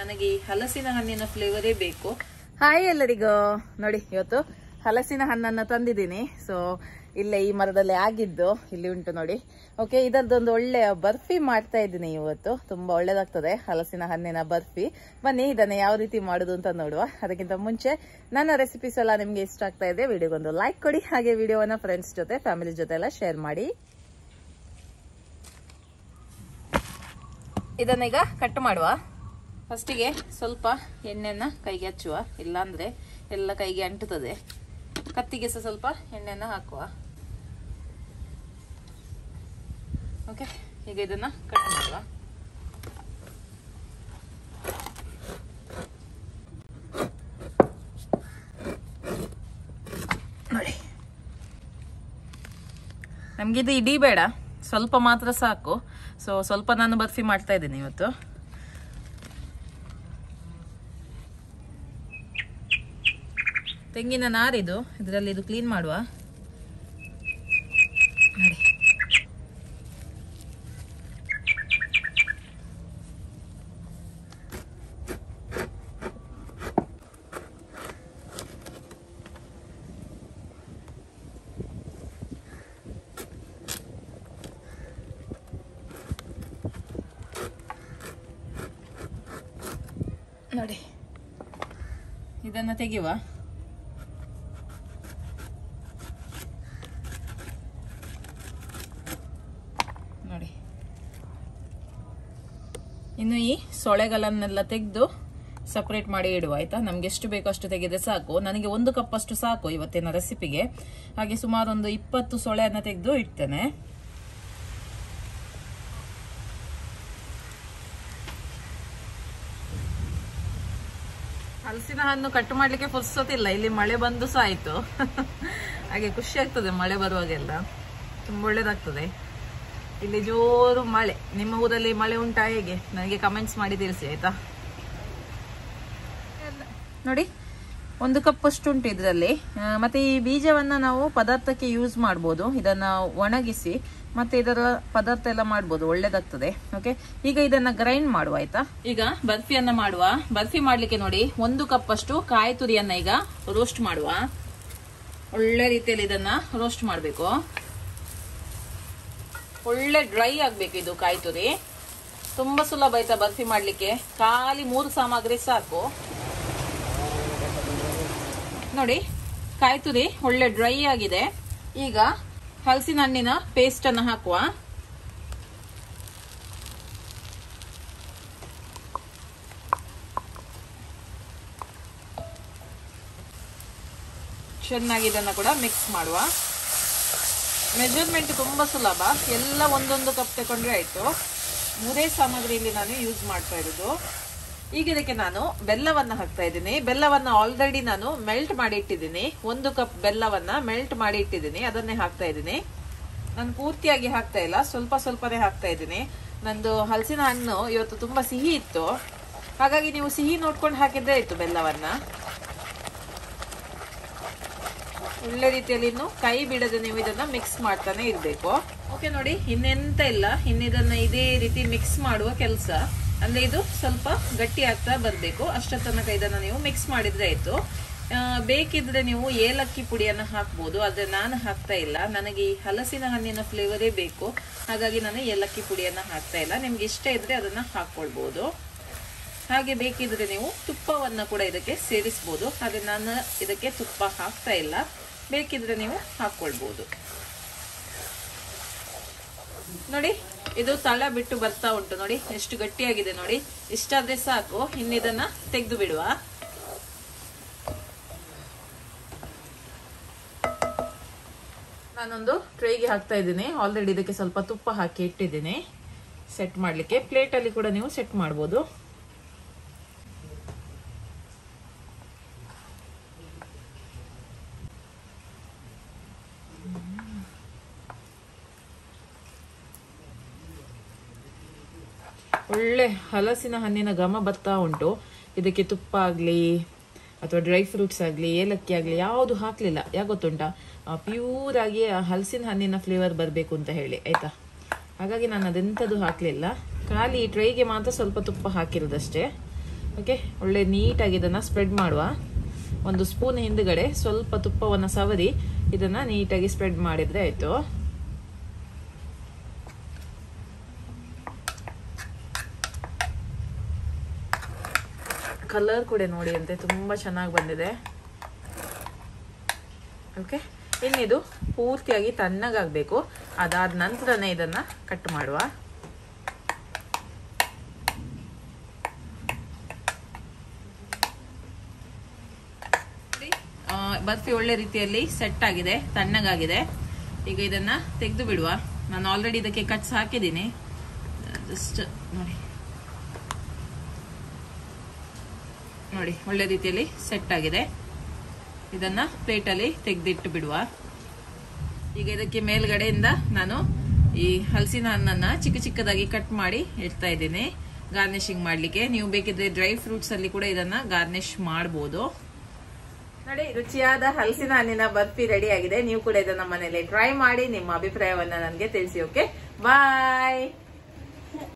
ನನಗೆ ಈ ಹಲಸಿನ ಹಣ್ಣಿನ ಫ್ಲೇವರೇ ಬೇಕು ಹಾಯ್ ಎಲ್ಲರಿಗೂ ನೋಡಿ ಇವತ್ತು ಹಲಸಿನ ಹಣ್ಣನ್ನ ತಂದಿದ್ದೀನಿ ಸೊ ಇಲ್ಲೇ ಈ ಮರದಲ್ಲಿ ಆಗಿದ್ದು ಇಲ್ಲಿ ಉಂಟು ನೋಡಿ ಓಕೆ ಇದರದೊಂದು ಒಳ್ಳೆಯ ಬರ್ಫಿ ಮಾಡ್ತಾ ಇದ್ದೀನಿ ಇವತ್ತು ತುಂಬಾ ಒಳ್ಳೇದಾಗ್ತದೆ ಹಲಸಿನ ಹಣ್ಣಿನ ಬರ್ಫಿ ಬನ್ನಿ ಇದನ್ನ ಯಾವ ರೀತಿ ಮಾಡುದು ಅಂತ ನೋಡುವ ಅದಕ್ಕಿಂತ ಮುಂಚೆ ನನ್ನ ರೆಸಿಪೀಸ್ ಎಲ್ಲ ನಿಮ್ಗೆ ಇಷ್ಟ ಆಗ್ತಾ ಇದೆ ವಿಡಿಯೋಗೊಂದು ಲೈಕ್ ಕೊಡಿ ಹಾಗೆ ವಿಡಿಯೋವನ್ನ ಫ್ರೆಂಡ್ಸ್ ಜೊತೆ ಫ್ಯಾಮಿಲಿ ಜೊತೆ ಎಲ್ಲ ಶೇರ್ ಮಾಡಿ ಇದನ್ನೀಗ ಕಟ್ ಮಾಡುವ ಫಸ್ಟಿಗೆ ಸ್ವಲ್ಪ ಎಣ್ಣೆನ ಕೈಗೆ ಹಚ್ಚುವ ಇಲ್ಲಾಂದ್ರೆ ಎಲ್ಲ ಕೈಗೆ ಅಂಟುತ್ತದೆ ಕತ್ತಿಗೆ ಸಹ ಸ್ವಲ್ಪ ಎಣ್ಣೆನ ಹಾಕುವ ಓಕೆ ಈಗ ಇದನ್ನ ಕಟ್ ಮಾಡುವ ನೋಡಿ ನಮ್ಗಿದು ಇಡೀ ಬೇಡ ಸ್ವಲ್ಪ ಮಾತ್ರ ಸಾಕು ಸೊ ಸ್ವಲ್ಪ ನಾನು ಬರ್ಫಿ ಮಾಡ್ತಾ ಇದ್ದೀನಿ ಇವತ್ತು ತೆಂಗಿನ ನಾರಿದು ಇದರಲ್ಲಿ ಇದು ಕ್ಲೀನ್ ಮಾಡುವ ನೋಡಿ ನೋಡಿ ಇದನ್ನ ತೆಗೆಯುವ ನೋಡಿ ಇನ್ನು ಈ ಸೊಳೆಗಳನ್ನೆಲ್ಲ ತೆಗೆದು ಸಪರೇಟ್ ಮಾಡಿ ಇಡುವ ಆಯ್ತಾ ನಮ್ಗೆ ಎಷ್ಟು ಬೇಕೋ ಅಷ್ಟು ತೆಗೆದ್ರೆ ಸಾಕು ನನಗೆ ಒಂದು ಕಪ್ ಅಷ್ಟು ಸಾಕು ಇವತ್ತಿನ ರೆಸಿಪಿಗೆ ಹಾಗೆ ಸುಮಾರು ಒಂದು ಇಪ್ಪತ್ತು ಸೊಳೆಯನ್ನ ತೆಗೆದು ಇಡ್ತೇನೆ ಹಲಸಿನ ಹಣ್ಣು ಕಟ್ ಮಾಡ್ಲಿಕ್ಕೆ ಫುರ್ಸೋತಿಲ್ಲ ಇಲ್ಲಿ ಮಳೆ ಬಂದು ಸಹ ಆಯ್ತು ಹಾಗೆ ಖುಷಿ ಆಗ್ತದೆ ಮಳೆ ಬರುವಾಗೆಲ್ಲ ತುಂಬಾ ಒಳ್ಳೇದಾಗ್ತದೆ ಇಲ್ಲಿ ಜೋರು ಮಳೆ ನಿಮ್ಮ ಊರಲ್ಲಿ ಮಳೆ ಉಂಟಾ ಹೇಗೆ ನನಗೆ ಕಮೆಂಟ್ಸ್ ಮಾಡಿ ತಿಳಿಸಿ ಆಯ್ತಾ ನೋಡಿ ಒಂದು ಕಪ್ ಅಷ್ಟು ಉಂಟು ಇದರಲ್ಲಿ ಮತ್ತೆ ಈ ಬೀಜವನ್ನ ನಾವು ಪದಾರ್ಥಕ್ಕೆ ಯೂಸ್ ಮಾಡ್ಬೋದು ಇದನ್ನ ಒಣಗಿಸಿ ಮತ್ತೆ ಇದರ ಪದಾರ್ಥ ಎಲ್ಲ ಮಾಡ್ಬೋದು ಒಳ್ಳೇದಾಗ್ತದೆ ಓಕೆ ಈಗ ಇದನ್ನ ಗ್ರೈಂಡ್ ಮಾಡುವ ಆಯ್ತಾ ಈಗ ಬರ್ಫಿಯನ್ನ ಮಾಡುವ ಬರ್ಫಿ ಮಾಡ್ಲಿಕ್ಕೆ ನೋಡಿ ಒಂದು ಕಪ್ ಅಷ್ಟು ಕಾಯಿ ತುರಿಯನ್ನ ಈಗ ರೋಸ್ಟ್ ಮಾಡುವ ಒಳ್ಳೆ ರೀತಿಯಲ್ಲಿ ಇದನ್ನ ರೋಸ್ಟ್ ಮಾಡಬೇಕು ಒಳ್ಳೆ ಡ್ರೈ ಆಗ್ಬೇಕು ಇದು ಕಾಯಿ ತುರಿ ತುಂಬಾ ಸುಲಭ ಆಯ್ತಾ ಬರ್ಫಿ ಮಾಡ್ಲಿಕ್ಕೆ ಖಾಲಿ ಮೂರು ಸಾಮಗ್ರಿ ಸಾಕು ನೋಡಿ ಕಾಯಿ ತುರಿ ಒಳ್ಳೆ ಡ್ರೈ ಆಗಿದೆ ಈಗ ಹಲಸಿನ ಹಣ್ಣಿನ ಪೇಸ್ಟ್ ಅನ್ನು ಹಾಕುವ ಚೆನ್ನಾಗಿ ಇದನ್ನ ಕೂಡ ಮಿಕ್ಸ್ ಮಾಡುವ ಮೆಜರ್ಮೆಂಟ್ ತುಂಬಾ ಸುಲಭ ಎಲ್ಲ ಒಂದೊಂದು ಕಪ್ ತಗೊಂಡ್ರೆ ಆಯ್ತು ಮೂರೇ ಸಾಮಗ್ರಿಯಲ್ಲಿ ನಾನು ಯೂಸ್ ಮಾಡ್ತಾ ಇರೋದು ಈಗ ಇದಕ್ಕೆ ನಾನು ಬೆಲ್ಲವನ್ನ ಹಾಕ್ತಾ ಇದ್ದೀನಿ ಬೆಲ್ಲವನ್ನ ಆಲ್ರೆಡಿ ನಾನು ಮೆಲ್ಟ್ ಮಾಡಿ ಇಟ್ಟಿದ್ದೀನಿ ಒಂದು ಕಪ್ ಬೆಲ್ಲವನ್ನ ಮೆಲ್ಟ್ ಮಾಡಿ ಇಟ್ಟಿದ್ದೀನಿ ಅದನ್ನೇ ಹಾಕ್ತಾ ಇದ್ದೀನಿ ನಾನು ಪೂರ್ತಿಯಾಗಿ ಹಾಕ್ತಾ ಇಲ್ಲ ಸ್ವಲ್ಪ ಸ್ವಲ್ಪನೇ ಹಾಕ್ತಾ ಇದ್ದೀನಿ ನಂದು ಹಲಸಿನ ಹಣ್ಣು ಇವತ್ತು ತುಂಬಾ ಸಿಹಿ ಇತ್ತು ಹಾಗಾಗಿ ನೀವು ಸಿಹಿ ನೋಡ್ಕೊಂಡು ಹಾಕಿದ್ರೆ ಆಯ್ತು ಬೆಲ್ಲವನ್ನ ಒಳ್ಳೆ ರೀತಿಯಲ್ಲಿ ಇನ್ನು ಕೈ ಬಿಡದೆ ನೀವು ಇದನ್ನ ಮಿಕ್ಸ್ ಮಾಡ್ತಾನೆ ಇರ್ಬೇಕು ಓಕೆ ನೋಡಿ ಇನ್ನೆಂತ ಇಲ್ಲ ಇನ್ನಿದನ್ನ ಇದೇ ರೀತಿ ಮಿಕ್ಸ್ ಮಾಡುವ ಕೆಲಸ ಅಂದ್ರೆ ಇದು ಸ್ವಲ್ಪ ಗಟ್ಟಿ ಆಗ್ತಾ ಬರ್ಬೇಕು ಅಷ್ಟ ತನಕ ಇದನ್ನ ನೀವು ಮಿಕ್ಸ್ ಮಾಡಿದ್ರೆ ಆಯ್ತು ಬೇಕಿದ್ರೆ ನೀವು ಏಲಕ್ಕಿ ಪುಡಿಯನ್ನ ಹಾಕ್ಬೋದು ಆದ್ರೆ ನಾನು ಹಾಕ್ತಾ ಇಲ್ಲ ನನಗೆ ಈ ಹಲಸಿನ ಹಣ್ಣಿನ ಫ್ಲೇವರೇ ಬೇಕು ಹಾಗಾಗಿ ನಾನು ಏಲಕ್ಕಿ ಪುಡಿಯನ್ನ ಹಾಕ್ತಾ ಇಲ್ಲ ನಿಮ್ಗೆ ಇಷ್ಟ ಇದ್ರೆ ಅದನ್ನ ಹಾಕೊಳ್ಬಹುದು ಹಾಗೆ ಬೇಕಿದ್ರೆ ನೀವು ತುಪ್ಪವನ್ನ ಕೂಡ ಇದಕ್ಕೆ ಸೇರಿಸಬಹುದು ಆದ್ರೆ ನಾನು ಇದಕ್ಕೆ ತುಪ್ಪ ಹಾಕ್ತಾ ಇಲ್ಲ ಬೇಕಿದ್ರೆ ನೀವು ಹಾಕೊಳ್ಬಹುದು ನೋಡಿ ಇದು ತಳ ಬಿಟ್ಟು ಬರ್ತಾ ಉಂಟು ನೋಡಿ ಎಷ್ಟು ಗಟ್ಟಿಯಾಗಿದೆ ನೋಡಿ ಇಷ್ಟಾದ್ರೆ ಸಾಕು ಇನ್ನಿದನ್ನ ತೆಗೆದು ಬಿಡುವ ನಾನೊಂದು ಟ್ರೇಗೆ ಹಾಕ್ತಾ ಇದ್ದೀನಿ ಆಲ್ರೆಡಿ ಇದಕ್ಕೆ ಸ್ವಲ್ಪ ತುಪ್ಪ ಹಾಕಿ ಇಟ್ಟಿದ್ದೀನಿ ಸೆಟ್ ಮಾಡ್ಲಿಕ್ಕೆ ಪ್ಲೇಟ್ ಅಲ್ಲಿ ಕೂಡ ನೀವು ಸೆಟ್ ಮಾಡ್ಬೋದು ಒಳ್ಳೆ ಹಲಸಿನ ಹಣ್ಣಿನ ಘಮ ಬರ್ತಾ ಉಂಟು ಇದಕ್ಕೆ ತುಪ್ಪ ಆಗಲಿ ಅಥವಾ ಡ್ರೈ ಫ್ರೂಟ್ಸ್ ಆಗಲಿ ಏಲಕ್ಕಿ ಆಗಲಿ ಯಾವುದು ಹಾಕಲಿಲ್ಲ ಯಾಕೆ ಗೊತ್ತುಂಟಾ ಪ್ಯೂರ್ ಆಗಿ ಆ ಹಲಸಿನ ಹಣ್ಣಿನ ಫ್ಲೇವರ್ ಬರಬೇಕು ಅಂತ ಹೇಳಿ ಆಯ್ತಾ ಹಾಗಾಗಿ ನಾನು ಅದೆಂಥದ್ದು ಹಾಕಲಿಲ್ಲ ಖಾಲಿ ಈ ಟ್ರೈಗೆ ಮಾತ್ರ ಸ್ವಲ್ಪ ತುಪ್ಪ ಹಾಕಿರೋದಷ್ಟೇ ಓಕೆ ಒಳ್ಳೆ ನೀಟಾಗಿ ಇದನ್ನ ಸ್ಪ್ರೆಡ್ ಮಾಡುವ ಒಂದು ಸ್ಪೂನ್ ಹಿಂದ್ಗಡೆ ಸ್ವಲ್ಪ ತುಪ್ಪವನ್ನು ಸವರಿ ಇದನ್ನ ನೀಟಾಗಿ ಸ್ಪ್ರೆಡ್ ಮಾಡಿದ್ರೆ ಆಯ್ತು ಕಲರ್ ಕೂಡ ನೋಡಿ ಅಂತೆ ತುಂಬಾ ಚೆನ್ನಾಗಿ ಬಂದಿದೆ ಓಕೆ ಇನ್ನಿದು ಪೂರ್ತಿಯಾಗಿ ತಣ್ಣಗಾಗಬೇಕು ಅದಾದ ನಂತರನೇ ಇದನ್ನ ಕಟ್ ಮಾಡುವ ಆ, ಬರ್ಫಿ ಒಳ್ಳೆ ರೀತಿಯಲ್ಲಿ ಸೆಟ್ ಆಗಿದೆ ತಣ್ಣಗಾಗಿದೆ ಈಗ ಇದನ್ನ ತೆಗೆದು ಬಿಡುವ ನಾನು ಆಲ್ರೆಡಿ ಇದಕ್ಕೆ ಕಟ್ಸ್ ಹಾಕಿದ್ದೀನಿ ಜಸ್ಟ್ ನೋಡಿ ನೋಡಿ ಒಳ್ಳೆ ರೀತಿಯಲ್ಲಿ ಸೆಟ್ ಆಗಿದೆ ಇದನ್ನ ಪ್ಲೇಟಲ್ಲಿ ತೆಗೆದಿಟ್ಟು ಬಿಡುವ ಈಗ ಇದಕ್ಕೆ ಮೇಲ್ಗಡೆಯಿಂದ ನಾನು ಈ ಹಲಸಿನ ಹಣ್ಣನ್ನ ಚಿಕ್ಕ ಚಿಕ್ಕದಾಗಿ ಕಟ್ ಮಾಡಿ ಇಡ್ತಾ ಇದ್ದೀನಿ ಗಾರ್ನಿಶಿಂಗ್ ಮಾಡ್ಲಿಕ್ಕೆ ನೀವು ಬೇಕಿದ್ರೆ ಡ್ರೈ ಫ್ರೂಟ್ಸ್ ಅಲ್ಲಿ ಕೂಡ ಇದನ್ನ ಗಾರ್ನಿಶ್ ಮಾಡಬಹುದು ನೋಡಿ ರುಚಿಯಾದ ಹಲಸಿನ ಹಣ್ಣಿನ ಬರ್ಫಿ ರೆಡಿ ಆಗಿದೆ ನೀವು ಕೂಡ ಇದನ್ನ ಮನೇಲಿ ಟ್ರೈ ಮಾಡಿ ನಿಮ್ಮ ಅಭಿಪ್ರಾಯವನ್ನ ನನಗೆ ತಿಳಿಸಿ ಓಕೆ ಬಾಯ್